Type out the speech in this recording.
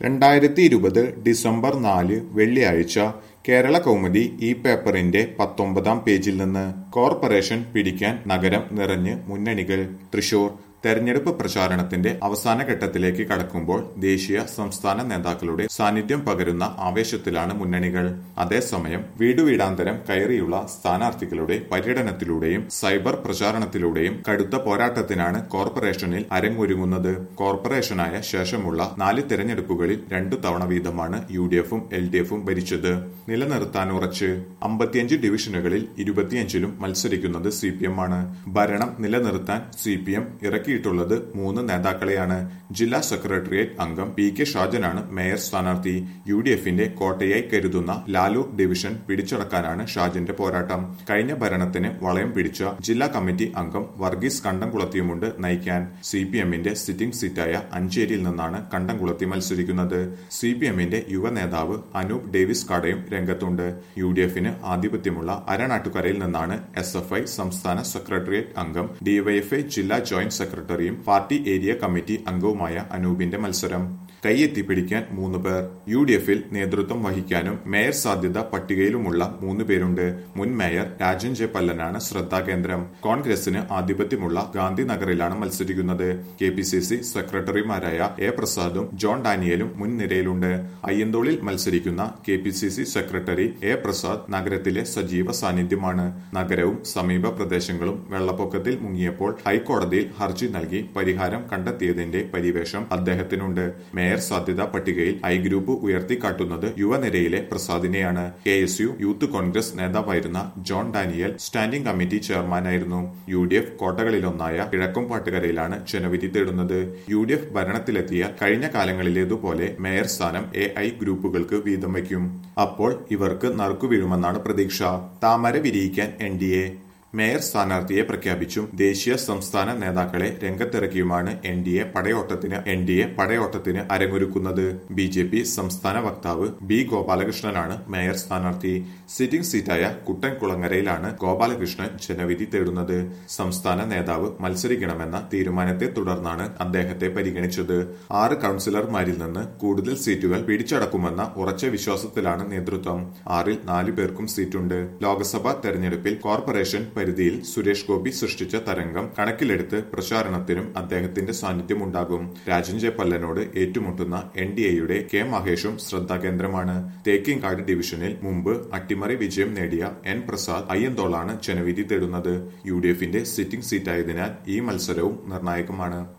രണ്ടായിരത്തി ഇരുപത് ഡിസംബർ നാല് വെള്ളിയാഴ്ച കേരള കൗമുദി ഈ പേപ്പറിന്റെ പത്തൊമ്പതാം പേജിൽ നിന്ന് കോർപ്പറേഷൻ പിടിക്കാൻ നഗരം നിറഞ്ഞ് മുന്നണികൾ തൃശൂർ തെരഞ്ഞെടുപ്പ് പ്രചാരണത്തിന്റെ അവസാന ഘട്ടത്തിലേക്ക് കടക്കുമ്പോൾ ദേശീയ സംസ്ഥാന നേതാക്കളുടെ സാന്നിധ്യം പകരുന്ന ആവേശത്തിലാണ് മുന്നണികൾ അതേസമയം വീടുവീടാന്തരം കയറിയുള്ള സ്ഥാനാർത്ഥികളുടെ പര്യടനത്തിലൂടെയും സൈബർ പ്രചാരണത്തിലൂടെയും കടുത്ത പോരാട്ടത്തിനാണ് കോർപ്പറേഷനിൽ അരങ്ങൊരുങ്ങുന്നത് കോർപ്പറേഷനായ ശേഷമുള്ള നാല് തെരഞ്ഞെടുപ്പുകളിൽ രണ്ടു തവണ വീതമാണ് യു ഡി എഫും എൽ ഡി എഫും ഭരിച്ചത് നിലനിർത്താനുറച്ച് അമ്പത്തിയഞ്ച് ഡിവിഷനുകളിൽ ഇരുപത്തിയഞ്ചിലും മത്സരിക്കുന്നത് സി പി എം ആണ് ഭരണം നിലനിർത്താൻ സി പി എം ഇറക്കിയിട്ടുള്ളത് മൂന്ന് നേതാക്കളെയാണ് ജില്ലാ സെക്രട്ടേറിയറ്റ് അംഗം പി കെ ഷാജനാണ് മേയർ സ്ഥാനാർത്ഥി യു ഡി എഫിന്റെ കോട്ടയായി കരുതുന്ന ലാലൂർ ഡിവിഷൻ പിടിച്ചടക്കാനാണ് ഷാജന്റെ പോരാട്ടം കഴിഞ്ഞ ഭരണത്തിന് വളയം പിടിച്ച ജില്ലാ കമ്മിറ്റി അംഗം വർഗീസ് കണ്ടംകുളത്തിയുമുണ്ട് നയിക്കാൻ സി പി എമ്മിന്റെ സിറ്റിംഗ് സീറ്റായ അഞ്ചേരിയിൽ നിന്നാണ് കണ്ടംകുളത്തി മത്സരിക്കുന്നത് സി പി എമ്മിന്റെ യുവ നേതാവ് അനൂപ് ഡേവിസ് കാടയും രംഗത്തുണ്ട് യു ഡി എഫിന് ആധിപത്യമുള്ള അരനാട്ടുകരയിൽ നിന്നാണ് എസ് എഫ് ഐ സംസ്ഥാന സെക്രട്ടേറിയറ്റ് അംഗം ഡിവൈഎഫ്ഐ ജില്ലാ ജോയിന്റ് സെക്രട്ടറിയും പാർട്ടി ഏരിയ കമ്മിറ്റി അംഗവുമായ അനൂപിന്റെ മത്സരം കൈയെത്തി പിടിക്കാൻ മൂന്ന് പേർ യു ഡി എഫിൽ നേതൃത്വം വഹിക്കാനും മേയർ സാധ്യത പട്ടികയിലുമുള്ള മൂന്ന് പേരുണ്ട് മുൻ മേയർ രാജൻ ജെ പല്ലനാണ് ശ്രദ്ധാകേന്ദ്രം കോൺഗ്രസിന് ആധിപത്യമുള്ള ഗാന്ധിനഗറിലാണ് മത്സരിക്കുന്നത് കെ പി സി സി സെക്രട്ടറിമാരായ എ പ്രസാദും ജോൺ ഡാനിയലും മുൻനിരയിലുണ്ട് അയ്യന്തോളിൽ മത്സരിക്കുന്ന K P C C secretary A Prasad നഗരത്തിലെ സജീവ സാന്നിധ്യമാണ് നഗരവും സമീപ പ്രദേശങ്ങളും വെള്ളപ്പൊക്കത്തിൽ മുങ്ങിയപ്പോൾ ഹൈക്കോടതിയിൽ ഹർജി നൽകി പരിഹാരം കണ്ടെത്തിയതിന്റെ പരിവേഷം അദ്ദേഹത്തിനുണ്ട് മേയർ സാധ്യതാ പട്ടികയിൽ ഐ ഗ്രൂപ്പ് ഉയർത്തിക്കാട്ടുന്നത് യുവനിരയിലെ പ്രസാദിനെയാണ് K S U youth Congress നേതാവായിരുന്ന ജോൺ ഡാനിയൽ സ്റ്റാൻഡിംഗ് കമ്മിറ്റി ചെയർമാനായിരുന്നു യു ഡി എഫ് കോട്ടകളിലൊന്നായ കിഴക്കും പാട്ടുകരയിലാണ് ജനവിധി തേടുന്നത് യു ഡി എഫ് ഭരണത്തിലെത്തിയ കഴിഞ്ഞ കാലങ്ങളിലേതുപോലെ മേയർ സ്ഥാനം എ ഐ ഗ്രൂപ്പുകൾക്ക് വീതം വയ്ക്കും അപ്പോൾ ഇവർക്ക് നറുക്കു വീഴുമെന്നാണ് പ്രതീക്ഷ താമര വിരിയിക്കാൻ എൻ ഡി എ മേയർ സ്ഥാനാർത്ഥിയെ പ്രഖ്യാപിച്ചും ദേശീയ സംസ്ഥാന നേതാക്കളെ രംഗത്തിറക്കിയുമാണ് എൻ ഡി എ പടയോട്ടത്തിന് എൻ ഡി എ പടയോട്ടത്തിന് അരങ്ങൊരുക്കുന്നത് ബി ജെ പി സംസ്ഥാന വക്താവ് ബി ഗോപാലകൃഷ്ണനാണ് മേയർ സ്ഥാനാർത്ഥി സിറ്റിംഗ് സീറ്റായ കുട്ടൻകുളങ്ങരയിലാണ് ഗോപാലകൃഷ്ണൻ ജനവിധി തേടുന്നത് സംസ്ഥാന നേതാവ് മത്സരിക്കണമെന്ന തീരുമാനത്തെ തുടർന്നാണ് അദ്ദേഹത്തെ പരിഗണിച്ചത് ആറ് കൌൺസിലർമാരിൽ നിന്ന് കൂടുതൽ സീറ്റുകൾ പിടിച്ചടക്കുമെന്ന ഉറച്ച വിശ്വാസത്തിലാണ് നേതൃത്വം ആറിൽ നാലു പേർക്കും സീറ്റുണ്ട് ലോക്സഭാ തെരഞ്ഞെടുപ്പിൽ കോർപ്പറേഷൻ പരിധിയിൽ സുരേഷ് ഗോപി സൃഷ്ടിച്ച തരംഗം കണക്കിലെടുത്ത് പ്രചാരണത്തിനും അദ്ദേഹത്തിന്റെ സാന്നിധ്യമുണ്ടാകും രാജൻ ജെ പല്ലനോട് ഏറ്റുമുട്ടുന്ന എൻ ഡി എയുടെ കെ മഹേഷും ശ്രദ്ധാകേന്ദ്രമാണ് തേക്കിൻകാട് ഡിവിഷനിൽ മുമ്പ് അട്ടിമറി വിജയം നേടിയ എൻ പ്രസാദ് അയ്യന്തോളാണ് ജനവിധി തേടുന്നത് യു ഡി എഫിന്റെ സിറ്റിംഗ് സീറ്റായതിനാൽ ഈ മത്സരവും നിർണായകമാണ്